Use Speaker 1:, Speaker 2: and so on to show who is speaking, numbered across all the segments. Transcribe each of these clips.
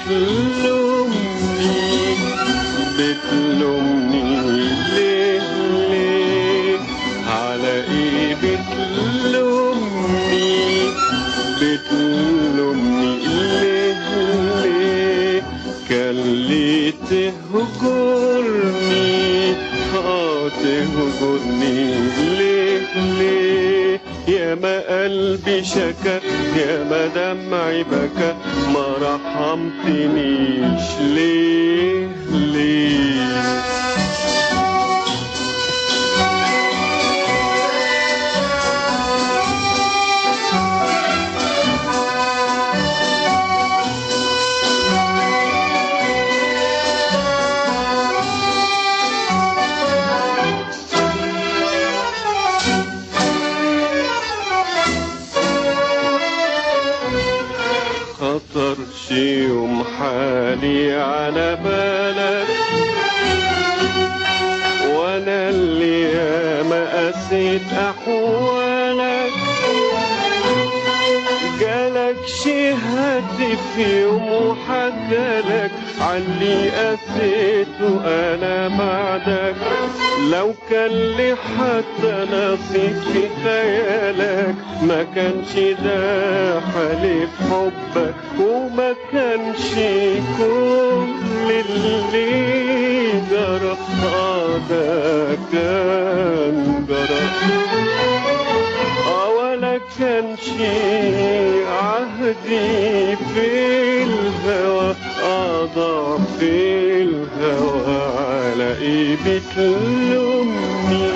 Speaker 1: بتلومني بتلومني ليه ليه على ايه بتلومني بتلومني ليه ليه كان ليه تهجرني اه تهجرني ليه ليه يا ما قلبي شكا يا ما دمعي بكى ما رحمتنيش ليه ليه خطر شي يوم حالي على بالك وانا اللي ياما قسيت احوالك جالك شي هاتف يوم وحكالك علي قسيته انا بعدك لو كان لي حتى نصيب في خيالك ما كانش ده حليف حبك وما كانش كل اللي جرى آه ده كان جرى آه ولا كان شي عهدي في الهوى أضع في الهوى على إيه بتلومني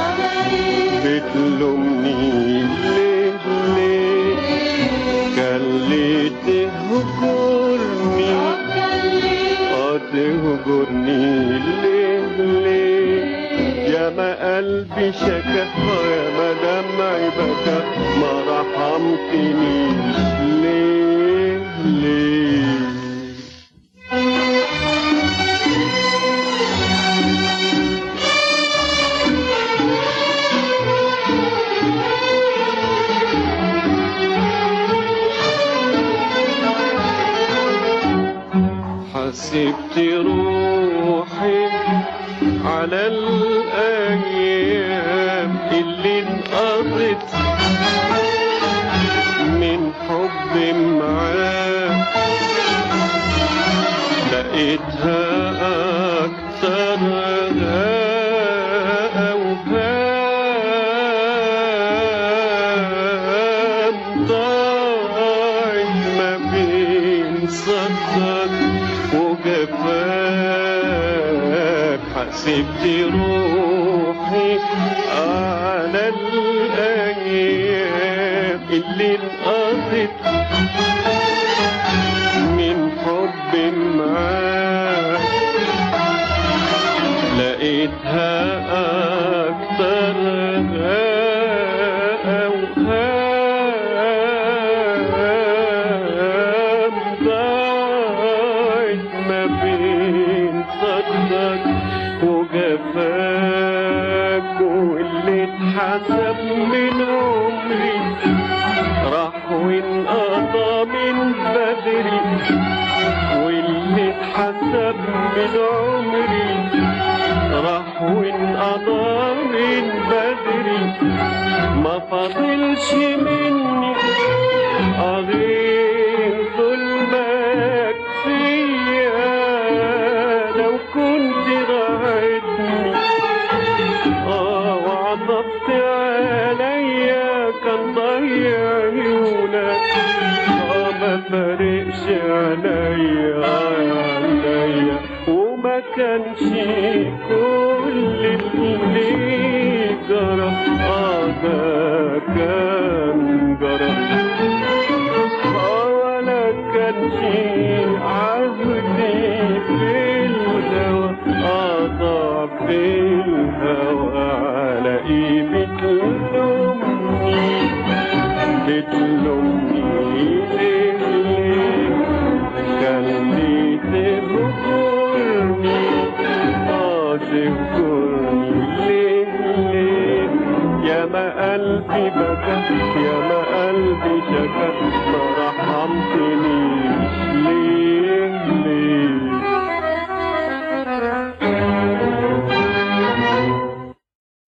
Speaker 1: بتلومني ليه ليه كان ليه تهجرني اه تهجرني ليه ليه يا ما قلبي شكا يا ما دمعي بكى ما رحمتنيش ليه ليه حسبت روحي على الأيام اللي انقضت من حب معاك لقيتها أكتر أوهام ضاعت ما بين صدك وجفاك حسبت روحي على الأيام اللي انقضت من حب معاك لقيتها أكتر أوهام ضاعت ما بين صدك وجفاك واللي اتحسب من عمري راح وانقضى من بدري واللي اتحسب من عمري راح وانقضى من بدري ما فاضلش مني غير ظلمك فيا لو كنت راعدني اه وعطفت عليا كان ضيع عيونك اه ما فارقش عليا عليا وما كانش كل اللي جرى اه ده كان جرى اه ولا كانش عهدي في الهوى اضع في الهوى على ايه بتلومني بتلومني ليه ليه كان لي تهجرني اه تهجرني ليه ليه يا ما قلبي بكى يا ما قلبي شكى